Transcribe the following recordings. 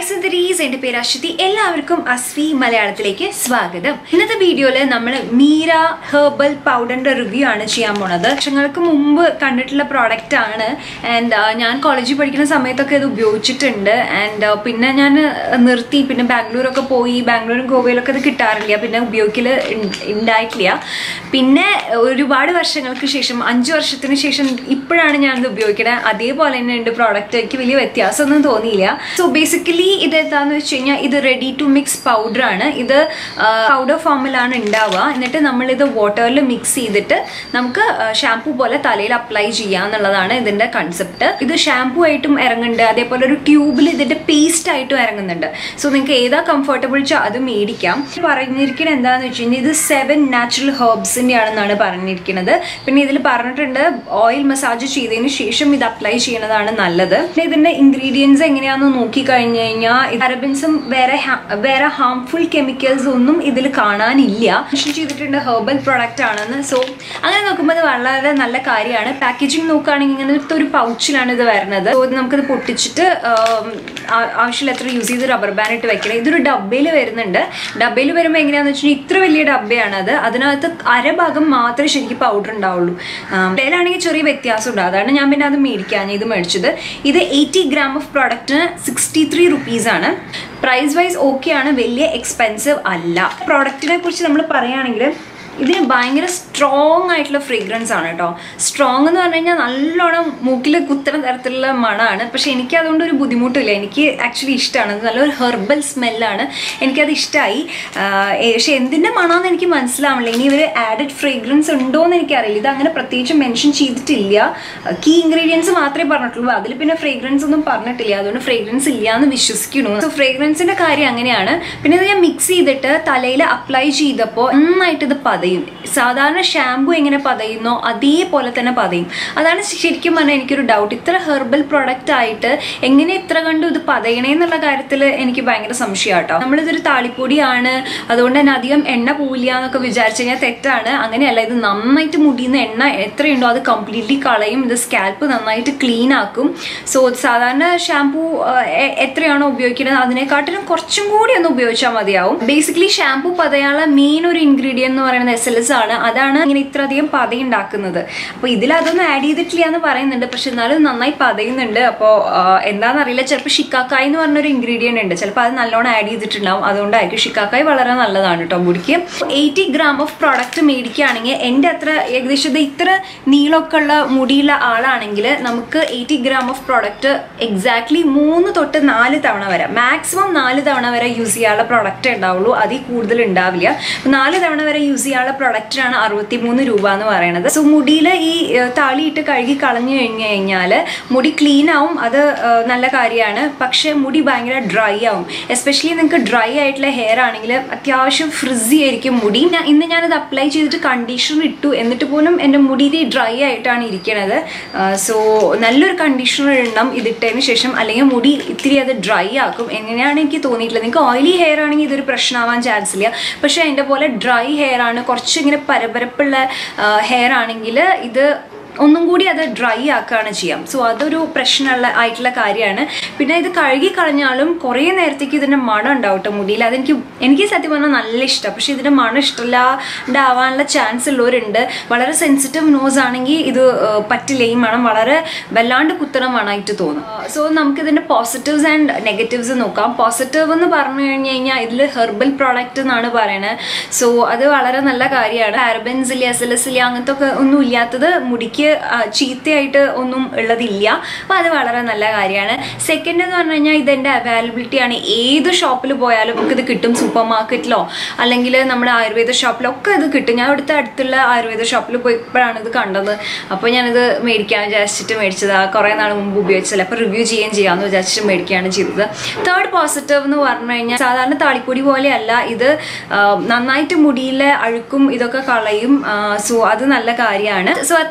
സുന്ദരീസ് എൻ്റെ പേര് അശ്വതി എല്ലാവർക്കും അസ്വി മലയാളത്തിലേക്ക് സ്വാഗതം ഇന്നത്തെ വീഡിയോയിൽ നമ്മൾ മീര ഹെർബൽ പൗഡറിന്റെ റിവ്യൂ ആണ് ചെയ്യാൻ പോണത് വർഷങ്ങൾക്ക് മുമ്പ് കണ്ടിട്ടുള്ള പ്രോഡക്റ്റ് ആണ് ആൻഡ് ഞാൻ കോളേജിൽ പഠിക്കുന്ന സമയത്തൊക്കെ ഇത് ഉപയോഗിച്ചിട്ടുണ്ട് ആൻഡ് പിന്നെ ഞാൻ നിർത്തി പിന്നെ ബാംഗ്ലൂരൊക്കെ പോയി ബാംഗ്ലൂരും ഗോവയിലൊക്കെ ഇത് കിട്ടാറില്ല പിന്നെ ഉപയോഗിക്കൽ ഉണ്ടായിട്ടില്ല പിന്നെ ഒരുപാട് വർഷങ്ങൾക്ക് ശേഷം അഞ്ച് വർഷത്തിന് ശേഷം ഇപ്പോഴാണ് ഞാനിത് ഉപയോഗിക്കണത് അതേപോലെ തന്നെ ഉണ്ട് പ്രോഡക്റ്റ് എനിക്ക് വലിയ വ്യത്യാസമൊന്നും തോന്നിയില്ല സോ ബേസിക്കലി ഇത് എന്താന്ന് വെച്ച് കഴിഞ്ഞാൽ ഇത് റെഡി ടു മിക്സ് പൗഡർ ആണ് ഇത് പൗഡർ ഫോമിലാണ് ഉണ്ടാവുക എന്നിട്ട് നമ്മൾ ഇത് വാട്ടറിൽ മിക്സ് ചെയ്തിട്ട് നമുക്ക് ഷാംപൂ പോലെ തലയിൽ അപ്ലൈ ചെയ്യുക എന്നുള്ളതാണ് ഇതിന്റെ കൺസെപ്റ്റ് ഇത് ഷാംപൂ ആയിട്ടും ഇറങ്ങുന്നുണ്ട് അതേപോലെ ഒരു ട്യൂബിൽ ഇതിന്റെ പേസ്റ്റ് ആയിട്ടും ഇറങ്ങുന്നുണ്ട് സോ നിങ്ങൾക്ക് ഏതാ കംഫർട്ടബിൾ വെച്ചാൽ അത് മേടിക്കാം പറഞ്ഞിരിക്കുന്നത് എന്താണെന്ന് വെച്ച് കഴിഞ്ഞാൽ ഇത് സെവൻ നാച്ചുറൽ ഹെർബ്സിന്റെ ആണെന്നാണ് പറഞ്ഞിരിക്കുന്നത് പിന്നെ ഇതിൽ പറഞ്ഞിട്ടുണ്ട് ഓയിൽ മസാജ് ചെയ്തതിന് ശേഷം ഇത് അപ്ലൈ ചെയ്യുന്നതാണ് നല്ലത് പിന്നെ ഇതിന്റെ ഇൻഗ്രീഡിയൻസ് എങ്ങനെയാണെന്ന് നോക്കി കഴിഞ്ഞു കഴിഞ്ഞാൽ പാരബൻസും വേറെ ഹാ- വേറെ ഹാംഫുൾ കെമിക്കൽസ് ഒന്നും ഇതിൽ കാണാനില്ല മെൻഷൻ ചെയ്തിട്ടുണ്ട് ഹെർബൽ പ്രോഡക്റ്റ് ആണെന്ന് സോ അങ്ങനെ നോക്കുമ്പോൾ ഇത് വളരെ നല്ല കാര്യമാണ് പാക്കേജിങ് നോക്കുകയാണെങ്കിൽ ഇങ്ങനത്തെ ഒരു പൗച്ചിലാണ് ഇത് വരുന്നത് സോ ഇത് നമുക്കിത് പൊട്ടിച്ചിട്ട് ആം, ആ- ആവശ്യമില്ലാത്ര യൂസ് ചെയ്ത് റബ്ബർ ബാൻഡ് ഇട്ട് വെക്കണം ഇതൊരു ഡബ്ബയിൽ വരുന്നുണ്ട് ഡബ്ബയിൽ വരുമ്പോൾ എങ്ങനെയാണെന്ന് വെച്ചാൽ ഇത്ര വലിയ ഡബ്ബയാണ് അത് അതിനകത്ത് അരഭാഗം മാത്രമേ ശരിക്കും പൗഡർ ഉണ്ടാവുള്ളൂ ഡബ്ബയിലാണെങ്കിൽ ചെറിയ വ്യത്യാസം ഉണ്ട് അതാണ് ഞാൻ പിന്നെ അത് മേടിക്കാൻ ഇത് മേടിച്ചത് ഇത് എയ്റ്റി ഗ്രാം ഓഫ് പ്രോഡക്റ്റിന് സിക്സ്റ്റി ത്രീ റുപ്പീസാണ് പ്രൈസ് വൈസ് ഓക്കെ ആണ് വലിയ എക്സ്പെൻസീവ് അല്ല പ്രോഡക്റ്റിനെ കുറിച്ച് നമ്മൾ പറയുകയാണെങ്കിൽ ഇതിന് ഭയങ്കര സ്ട്രോങ് ആയിട്ടുള്ള ഫ്രേഗ്രൻസ് ആണ് കേട്ടോ സ്ട്രോങ് എന്ന് പറഞ്ഞു കഴിഞ്ഞാൽ നല്ലോണം മൂക്കിൽ കുത്തുന്ന തരത്തിലുള്ള മണമാണ് പക്ഷെ എനിക്ക് അതുകൊണ്ട് ഒരു ബുദ്ധിമുട്ടില്ല എനിക്ക് ആക്ച്വലി ഇഷ്ടമാണ് ഇത് നല്ലൊരു ഹെർബൽ സ്മെല്ലാണ് എനിക്കത് ഇഷ്ടമായി പക്ഷെ എന്തിൻ്റെ മണമെന്ന് എനിക്ക് മനസ്സിലാവില്ല ഇനി ഇവർ ആഡഡ് ഫ്രേഗ്രൻസ് ഉണ്ടോ എന്ന് എനിക്കറിയില്ല ഇത് അങ്ങനെ പ്രത്യേകിച്ച് മെൻഷൻ ചെയ്തിട്ടില്ല കീ ഇൻഗ്രീഡിയൻസ് മാത്രമേ പറഞ്ഞിട്ടുള്ളൂ അതിൽ പിന്നെ ഫ്രേഗ്രൻസ് ഒന്നും പറഞ്ഞിട്ടില്ല അതുകൊണ്ട് ഫ്രേഗ്രൻസ് ഇല്ല എന്ന് വിശ്വസിക്കുന്നു സോ ഫ്രേഗ്രൻസിന്റെ കാര്യം അങ്ങനെയാണ് പിന്നെ ഇത് ഞാൻ മിക്സ് ചെയ്തിട്ട് തലയിൽ അപ്ലൈ ചെയ്തപ്പോൾ നന്നായിട്ട് ഇത് പതയും സാധാരണ ഷാംപൂ എങ്ങനെ പതയുന്നോ അതേപോലെ തന്നെ പതയും അതാണ് ശരിക്കും പറഞ്ഞാൽ എനിക്കൊരു ഡൗട്ട് ഇത്ര ഹെർബൽ പ്രൊഡക്റ്റ് ആയിട്ട് എങ്ങനെ ഇത്ര കണ്ടു ഇത് പതയണേ എന്നുള്ള കാര്യത്തിൽ എനിക്ക് ഭയങ്കര സംശയം കേട്ടോ നമ്മളിതൊരു താളിപ്പൊടിയാണ് അതുകൊണ്ട് തന്നെ അധികം എണ്ണ പോവില്ല എന്നൊക്കെ വിചാരിച്ചു കഴിഞ്ഞാൽ തെറ്റാണ് അങ്ങനെയല്ല ഇത് നന്നായിട്ട് മുടിയുന്ന എണ്ണ എത്രയുണ്ടോ അത് കംപ്ലീറ്റ്ലി കളയും ഇത് സ്കാൽപ്പ് നന്നായിട്ട് ക്ലീൻ ആക്കും സോ സാധാരണ ഷാംപൂ എത്രയാണോ ഉപയോഗിക്കുന്നത് അതിനെക്കാട്ടിലും കുറച്ചും കൂടി ഒന്ന് ഉപയോഗിച്ചാൽ മതിയാവും ബേസിക്കലി ഷാംപൂ പതയാനുള്ള മെയിൻ ഒരു ഇൻഗ്രീഡിയൻ എന്ന് പറയുന്നത് എസ് എൽ എസ് ആണ് അതാണ് ഇങ്ങനെ ഇത്രയധികം പത ഉണ്ടാക്കുന്നത് അപ്പോൾ ഇതിൽ അതൊന്നും ആഡ് ചെയ്തിട്ടില്ല എന്ന് പറയുന്നുണ്ട് പക്ഷെ എന്നാലും നന്നായി പതയുന്നുണ്ട് അപ്പോൾ എന്താണെന്നറിയില്ല ചിലപ്പോൾ ഷിക്കാക്കായി എന്ന് പറഞ്ഞൊരു ഇൻഗ്രീഡിയൻ്റ് ഉണ്ട് ചിലപ്പോൾ അത് നല്ലോണം ആഡ് ചെയ്തിട്ടുണ്ടാവും അതുകൊണ്ടായിരിക്കും ഷിക്കാക്കായി വളരെ നല്ലതാണ് കേട്ടോ മുടിക്ക് എയ്റ്റി ഗ്രാം ഓഫ് പ്രോഡക്റ്റ് മേടിക്കുകയാണെങ്കിൽ എൻ്റെ അത്ര ഏകദേശം ഇത് ഇത്ര നീളമൊക്കെ ഉള്ള മുടിയുള്ള ആളാണെങ്കിൽ നമുക്ക് eighty gram of product exactly മൂന്ന് തൊട്ട് നാല് തവണ വരെ മാക്സിമം നാല് തവണ വരെ യൂസ് ചെയ്യാനുള്ള പ്രോഡക്റ്റ് ഉണ്ടാവുള്ളൂ അതിൽ കൂടുതൽ ഉണ്ടാവില്ല അപ്പൊ നാല് തവണ വരെ യൂസ് ചെയ്യാനുള്ള പ്രൊഡക്റ്റിനാണ് അറുപത്തി മൂന്ന് രൂപ എന്ന് പറയുന്നത് സോ മുടിയിൽ ഈ ഏഹ്, താളിയിട്ട് കഴുകി കളഞ്ഞു കഴിഞ്ഞു കഴിഞ്ഞാൽ മുടി ക്ലീൻ ആവും അത് ഏഹ്, നല്ല കാര്യമാണ് പക്ഷേ മുടി ഭയങ്കര ഡ്രൈ ആവും എസ്പെഷ്യലി നിങ്ങൾക്ക് ഡ്രൈ ആയിട്ടുള്ള ഹെയർ ആണെങ്കിൽ അത്യാവശ്യം ഫ്രിസി ആയിരിക്കും മുടി ഞാൻ- ഇന്ന് ഞാനത് അപ്ലൈ ചെയ്തിട്ട് കണ്ടീഷണർ ഇട്ടു എന്നിട്ട് പോലും എൻ്റെ മുടി ഡ്രൈ ആയിട്ടാണ് ഇരിക്കുന്നത് സോ നല്ലൊരു കണ്ടീഷണർ ഇടണം ഇതിട്ടതിന് ശേഷം അല്ലെങ്കിൽ മുടി ഇത്തിരി അത് ഡ്രൈ ആക്കും എങ്ങനെയാണ് എനിക്ക് തോന്നിയിട്ടുള്ളത് നിങ്ങൾക്ക് ഓയിലി ഹെയർ ആണെങ്കിൽ ഇതൊരു പ്രശ്നമാവാൻ ചാൻസ് ഇല്ല പക്ഷേ എൻ്റെ പോലെ ഡ്രൈ ഹെയർ ആണ് കുറച്ച് ഇങ്ങനെ പരപരപ്പുള്ള ഹെയർ ആണെങ്കിൽ ഇത് ഒന്നും കൂടി അത് ഡ്രൈ ആക്കുകയാണ് ചെയ്യാം സോ അതൊരു പ്രശ്നമുള്ള ആയിട്ടുള്ള കാര്യമാണ് പിന്നെ ഇത് കഴുകി കളഞ്ഞാലും കുറേ നേരത്തേക്ക് ഇതിൻ്റെ മണം ഉണ്ടാവും കേട്ടോ മുടിയിൽ അതെനിക്ക് എനിക്ക് സത്യം പറഞ്ഞാൽ നല്ല ഇഷ്ടം പക്ഷേ ഇതിൻ്റെ മണം ഇഷ്ടമില്ലാണ്ടാവാനുള്ള ചാൻസ് ഉള്ളവരുണ്ട് വളരെ സെൻസിറ്റീവ് നോസ് ആണെങ്കിൽ ഇത് ആ, പറ്റില്ല ഈ മണം വളരെ വല്ലാണ്ട് കുത്തണ മണമായിട്ട് തോന്നും സോ നമുക്ക് ഇതിൻ്റെ പോസിറ്റീവ്സ് ആൻഡ് നെഗറ്റീവ്സ് നോക്കാം പോസിറ്റീവ് എന്ന് പറഞ്ഞു കഴിഞ്ഞ് കഴിഞ്ഞാൽ ഇതിൽ ഹെർബൽ പ്രോഡക്റ്റ് എന്നാണ് പറയുന്നത് സോ അത് വളരെ നല്ല കാര്യമാണ് പാരബൻസ് ഇല്ല എസ് എൽ എസ് ഇല്ല അങ്ങനത്തെ ഒക്കെ ഒന്നും ഇല്ലാത്തത് മുടിക്ക് ആ, ചീത്തയായിട്ട് ഒന്നും ഉള്ളതില്ല അപ്പോൾ അത് വളരെ നല്ല കാര്യമാണ് സെക്കൻഡ് എന്ന് പറഞ്ഞു കഴിഞ്ഞാൽ ഇതിൻ്റെ അവൈലബിലിറ്റി ആണ് ഏത് ഷോപ്പിൽ പോയാലും നമുക്കിത് കിട്ടും സൂപ്പർ മാർക്കറ്റിലോ അല്ലെങ്കിൽ നമ്മുടെ ആയുർവേദ ഷോപ്പിലോ ഒക്കെ ഇത് കിട്ടും ഞാൻ ഇവിടുത്തെ അടുത്തുള്ള ആയുർവേദ ഷോപ്പിൽ പോയപ്പോഴാണ് ഇത് കണ്ടത് അപ്പോൾ ഞാനിത് മേടിക്കാൻ വിചാരിച്ചിട്ട് മേടിച്ചത് കുറേ നാൾ മുമ്പ് ഉപയോഗിച്ചത് അപ്പോൾ റിവ്യൂ ചെയ്യുകയും ചെയ്യാമെന്ന് വിചാരിച്ചിട്ട് മേടിക്കുകയാണ് ചെയ്തത് തേർഡ് പോസിറ്റീവ് എന്ന് പറഞ്ഞു കഴിഞ്ഞാൽ സാധാരണ താളിപ്പൊടി പോലെയല്ല ഇത് ആ, നന്നായിട്ട് മുടിയിലെ അഴുക്കും ഇതൊക്കെ കളയും സോ അത് നല്ല കാര്യമാണ് സോ അത്രയ്ക്കൊക്കെയാണ്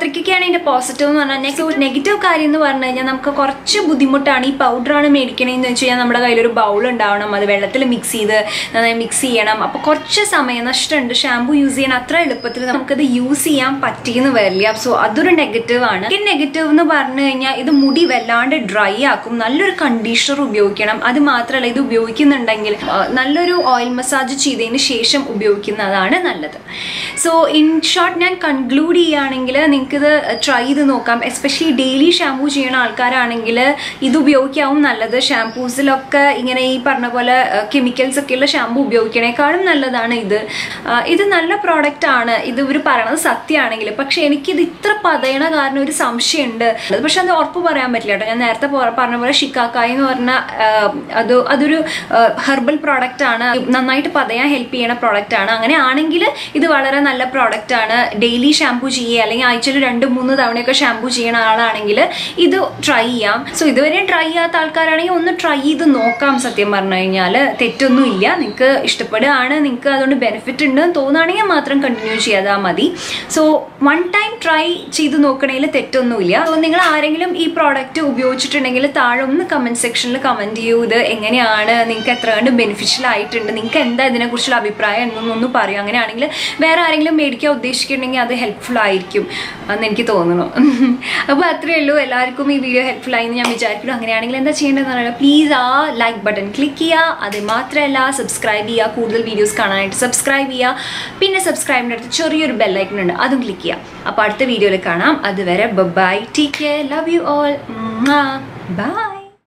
ഇതിന്റെ പോസിറ്റീവ് എന്ന് പറഞ്ഞാൽ നെഗറ്റീവ് കാര്യം എന്ന് പറഞ്ഞു കഴിഞ്ഞാൽ നമുക്ക് കുറച്ച് ബുദ്ധിമുട്ടാണ് ഈ പൗഡറാണ് മേടിക്കണേന്ന് വെച്ച് കഴിഞ്ഞാൽ നമ്മുടെ കയ്യിൽ ഒരു ബൗൾ ഉണ്ടാവണം അത് വെള്ളത്തിൽ മിക്സ് ചെയ്ത് നന്നായി മിക്സ് ചെയ്യണം അപ്പോൾ കുറച്ച് സമയം നഷ്ടമുണ്ട് ഷാമ്പു യൂസ് ചെയ്യാൻ അത്ര എളുപ്പത്തിൽ നമുക്കത് യൂസ് ചെയ്യാൻ പറ്റിയെന്ന് വരില്ല സോ അതൊരു നെഗറ്റീവ് ആണ് നെഗറ്റീവ് എന്ന് പറഞ്ഞു കഴിഞ്ഞാൽ ഇത് മുടി വല്ലാണ്ട് ഡ്രൈ ആക്കും നല്ലൊരു കണ്ടീഷണർ ഉപയോഗിക്കണം അത് മാത്രമല്ല ഇത് ഉപയോഗിക്കുന്നുണ്ടെങ്കിൽ ആ, നല്ലൊരു ഓയിൽ മസാജ് ചെയ്തതിന് ശേഷം ഉപയോഗിക്കുന്നതാണ് നല്ലത് സോ ഇൻ ഷോർട്ട് ഞാൻ കൺക്ലൂഡ് ചെയ്യുകയാണെങ്കിൽ നിങ്ങൾക്ക് ഇത് ട്രൈ ചെയ്ത് നോക്കാം എസ്പെഷ്യലി ഡെയിലി ഷാമ്പൂ ചെയ്യുന്ന ആൾക്കാരാണെങ്കിൽ ഇത് ഉപയോഗിക്കാവും നല്ലത് ഷാംപൂസിലൊക്കെ ഇങ്ങനെ ഈ പറഞ്ഞ പോലെ കെമിക്കൽസ് ഒക്കെയുള്ള ഷാമ്പൂ ഉപയോഗിക്കണേക്കാളും നല്ലതാണ് ഇത് ആ, ഇത് നല്ല പ്രോഡക്റ്റ് ആണ് ഇത് ഇവർ പറയണത് സത്യമാണെങ്കിൽ പക്ഷെ എനിക്കിത് ഇത്ര പതയണ കാരണം ഒരു സംശയമുണ്ട് പക്ഷെ അത് ഉറപ്പ് പറയാൻ പറ്റില്ല കേട്ടോ ഞാൻ നേരത്തെ പോ- പറഞ്ഞ പോലെ ഷിക്കാക്കായി എന്ന് പറഞ്ഞ ആ, അത് അതൊരു ഹെർബൽ പ്രോഡക്റ്റ് ആണ് നന്നായിട്ട് പതയാൻ ഹെൽപ്പ് ചെയ്യണ പ്രോഡക്റ്റ് ആണ് അങ്ങനെ ആണെങ്കിൽ ഇത് വളരെ നല്ല പ്രോഡക്റ്റ് ആണ് ഡെയിലി ഷാമ്പൂ ചെയ്യുക അല്ലെങ്കിൽ ആഴ്ചയിൽ രണ്ട് മൂന്ന് തവണയൊക്കെ ഷാമ്പൂ ചെയ്യണ ആളാണെങ്കിൽ ഇത് ട്രൈ ചെയ്യാം സോ ഇതുവരെ ട്രൈ ചെയ്യാത്ത ആൾക്കാരാണെങ്കിൽ ഒന്ന് ട്രൈ ചെയ്ത് നോക്കാം സത്യം പറഞ്ഞു കഴിഞ്ഞാൽ തെറ്റൊന്നും ഇല്ല നിങ്ങൾക്ക് ഇഷ്ടപ്പെടുകയാണ് നിങ്ങൾക്ക് അതുകൊണ്ട് ബെനിഫിറ്റ് ഉണ്ട് എന്ന് തോന്നുകയാണെങ്കിൽ മാത്രം കണ്ടിന്യൂ ചെയ്യാതാ മതി സോ വൺ ടൈം ട്രൈ ചെയ്ത് നോക്കണേൽ തെറ്റൊന്നുമില്ല സോ നിങ്ങൾ ആരെങ്കിലും ഈ പ്രോഡക്റ്റ് ഉപയോഗിച്ചിട്ടുണ്ടെങ്കിൽ താഴെ ഒന്ന് കമൻറ്റ് സെക്ഷനിൽ കമൻറ്റ് ചെയ്യൂ ഇത് എങ്ങനെയാണ് നിങ്ങൾക്ക് എത്ര കണ്ട് ബെനിഫിഷ്യൽ ആയിട്ടുണ്ട് നിങ്ങൾക്ക് എന്താ ഇതിനെക്കുറിച്ചുള്ള അഭിപ്രായം എന്നൊന്നും പറയും അങ്ങനെയാണെങ്കിൽ വേറെ ആരെങ്കിലും മേടിക്കാൻ ഉദ്ദേശിക്കുന്നുണ്ടെങ്കിൽ അത് ഹെൽപ്ഫുൾ ആയിരിക്കും എന്ന് എനിക്ക് തോന്നുന്നു അപ്പോൾ അത്രയേ ഉള്ളൂ എല്ലാവർക്കും ഈ വീഡിയോ ഹെൽപ്ഫുൾ ആയി എന്ന് ഞാൻ വിചാരിക്കുന്നു അങ്ങനെയാണെങ്കിൽ എന്താ ചെയ്യേണ്ടതെന്ന് പറയുക പ്ലീസ് ആ ലൈക്ക് ബട്ടൺ ക്ലിക്ക് ചെയ്യുക അത് മാത്രമല്ല സബ്സ്ക്രൈബ് ചെയ്യുക കൂടുതൽ വീഡിയോസ് കാണാനായിട്ട് സബ്സ്ക്രൈബ് ചെയ്യുക പിന്നെ സബ്സ്ക്രൈബിൻ്റെ അടുത്ത് ചെറിയൊരു ബെല്ലൈക്കൺ ഉണ്ട് അതും ക്ലിക്ക് ചെയ്യുക അപ്പോൾ അടുത്ത വീഡിയോയിൽ കാണാം അതുവരെ bye take care love you all by